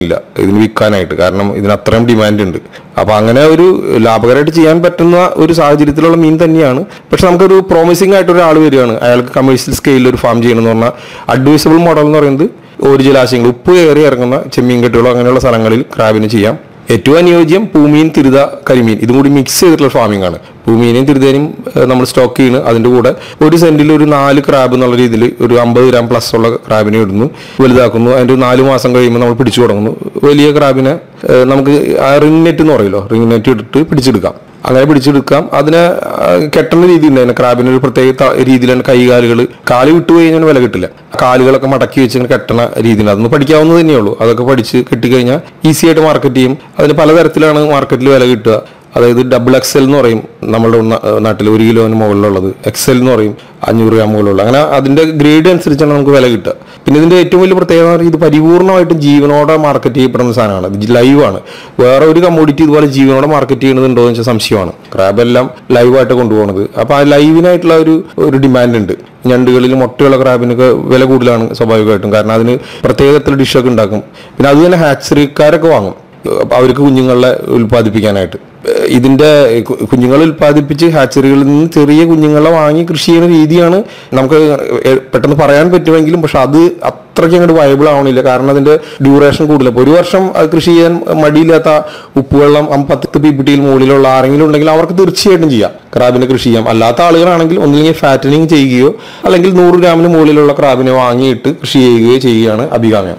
ഇല്ല ഇതിന് വിൽക്കാനായിട്ട് കാരണം ഇതിന് അത്രയും ഡിമാൻഡ് ഉണ്ട് അപ്പൊ അങ്ങനെ ഒരു ലാഭകരമായിട്ട് ചെയ്യാൻ പറ്റുന്ന ഒരു സാഹചര്യത്തിലുള്ള മീൻ തന്നെയാണ് പക്ഷെ നമുക്കൊരു പ്രോമിസിംഗ് ആയിട്ട് ഒരാൾ വരികയാണ് അയാൾക്ക് കമേഴ്ഷ്യൽ സ്കെയിലിൽ ഒരു ഫാം ചെയ്യണം എന്ന് പറഞ്ഞാൽ അഡ്വൈസബിൾ മോഡൽ എന്ന് പറയുന്നത് ഒരു ജലാശയങ്ങൾ ഉപ്പ് കയറി ഇറങ്ങുന്ന ചെമ്മീൻ കെട്ടുകളോ അങ്ങനെയുള്ള സ്ഥലങ്ങളിൽ ക്രാബിന് ചെയ്യാം ഏറ്റവും അനുയോജ്യം പൂമീൻ തിരുത കരിമീൻ ഇതും കൂടി മിക്സ് ചെയ്തിട്ടുള്ള ഫാമിംഗ് ആണ് പൂമീനെയും തിരുതേനും നമ്മൾ സ്റ്റോക്ക് ചെയ്യുന്നു അതിന്റെ കൂടെ ഒരു സെന്റിൽ ഒരു നാല് ക്രാബ് എന്നുള്ള രീതിയിൽ ഒരു അമ്പത് ഗ്രാം പ്ലസ് ഉള്ള ക്രാബിനെ ഇടുന്നു വലുതാക്കുന്നു അതിന്റെ ഒരു നാല് മാസം കഴിയുമ്പോൾ നമ്മൾ പിടിച്ചു തുടങ്ങുന്നു വലിയ ക്രാബിനെ ഏഹ്, നമുക്ക് റിംഗ് നെറ്റ് എന്ന് പറയുമല്ലോ റിംഗ് നെറ്റ് ഇട്ടിട്ട് പിടിച്ചെടുക്കാം അങ്ങനെ പിടിച്ചെടുക്കാം അതിനെ ആ, കെട്ടുന്ന രീതി ഉണ്ട് അതിന് ക്രാബിന് ഒരു പ്രത്യേക ത- രീതിയിലാണ് കൈകാലുകൾ കാല് വിട്ടു കഴിഞ്ഞാൽ വില കിട്ടില്ല കാലുകളൊക്കെ മടക്കി വെച്ച് ഇങ്ങനെ കെട്ടണ രീതിയുണ്ട് അതൊന്ന് പഠിക്കാവുന്നത് തന്നെയുള്ളൂ അതൊക്കെ പഠിച്ച് കെട്ടിക്കഴിഞ്ഞാൽ ഈസി ആയിട്ട് മാർക്കറ്റ് ചെയ്യും അതിന് പലതരത്തിലാണ് മാർക്കറ്റിൽ വില കിട്ടുക അതായത് ഡബിൾ എക്സൽ എന്ന് പറയും നമ്മുടെ നാ- നാട്ടിൽ ഒരു കിലോന് മുകളിലുള്ളത് എക്സൽ എന്ന് പറയും അഞ്ഞൂറ് ഗ്രാം മുകളിലുള്ള അങ്ങനെ അതിന്റെ ഗ്രേഡ് അനുസരിച്ചാണ് നമുക്ക് വില കിട്ടുക പിന്നെ ഇതിന്റെ ഏറ്റവും വലിയ പ്രത്യേകത എന്ന് പറഞ്ഞാൽ ഇത് പരിപൂർണമായിട്ടും ജീവനോടെ മാർക്കറ്റ് ചെയ്യപ്പെടുന്ന സാധനമാണ് ഇത് ലൈവാണ് വേറെ ഒരു കമ്മോഡിറ്റി ഇതുപോലെ ജീവനോടെ മാർക്കറ്റ് ചെയ്യുന്നുണ്ടോ എന്ന് വെച്ചാൽ സംശയമാണ് ക്രാബ് എല്ലാം ലൈവായിട്ട് കൊണ്ടുപോകുന്നത് അപ്പൊ ആ ലൈവിനായിട്ടുള്ള ഒരു ഒരു ഡിമാൻഡ് ഉണ്ട് ഞണ്ടുകളിൽ മുട്ടയുള്ള ക്രാബിനൊക്കെ വില കൂടുതലാണ് സ്വാഭാവികമായിട്ടും കാരണം അതിന് പ്രത്യേകത്തിൽ ഡിഷൊക്കെ ഉണ്ടാക്കും പിന്നെ അത് തന്നെ ഹാച്ചറിക്കാരൊക്കെ വാങ്ങും അപ്പൊ അവർക്ക് കുഞ്ഞുങ്ങളെ ഉൽപ്പാദിപ്പിക്കാനായിട്ട് ഏഹ് ഇതിന്റെ കു- കുഞ്ഞുങ്ങളെ ഉൽപ്പാദിപ്പിച്ച് ഹാച്ചറികളിൽ നിന്ന് ചെറിയ കുഞ്ഞുങ്ങളെ വാങ്ങി കൃഷി ചെയ്യുന്ന രീതിയാണ് നമുക്ക് ഏഹ് പെട്ടെന്ന് പറയാൻ പറ്റുമെങ്കിലും പക്ഷെ അത് അത്രയ്ക്ക് അങ്ങോട്ട് വയബിൾ ആവണില്ല കാരണം അതിന്റെ ഡ്യൂറേഷൻ കൂടുതൽ ഇപ്പൊ ഒരു വർഷം അത് കൃഷി ചെയ്യാൻ മടിയില്ലാത്ത ഉപ്പുവെള്ളം അം- പത്ത് പി പി ടിയിൽ മുകളിലുള്ള ആരെങ്കിലും ഉണ്ടെങ്കിൽ അവർക്ക് തീർച്ചയായിട്ടും ചെയ്യാം ക്രാബിനെ കൃഷി ചെയ്യാം അല്ലാത്ത ആളുകളാണെങ്കിൽ ഒന്നില്ലെങ്കിൽ ഫാറ്റനിങ് ചെയ്യുകയോ അല്ലെങ്കിൽ നൂറ് ഗ്രാമിന് മുകളിലുള്ള ക്രാബിനെ വാങ്ങിയിട്ട് കൃഷി ചെയ്യുകയോ ചെയ്യുകയാണ് അഭികാമ്യം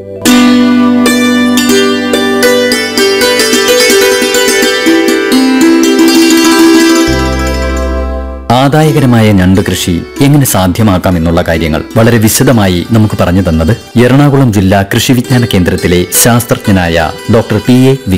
ആദായകരമായ ഞണ്ട് കൃഷി എങ്ങനെ സാധ്യമാക്കാം എന്നുള്ള കാര്യങ്ങൾ വളരെ വിശദമായി നമുക്ക് പറഞ്ഞു തന്നത് എറണാകുളം ജില്ലാ കൃഷി വിജ്ഞാന കേന്ദ്രത്തിലെ ശാസ്ത്രജ്ഞനായ ഡോക്ടർ പി എ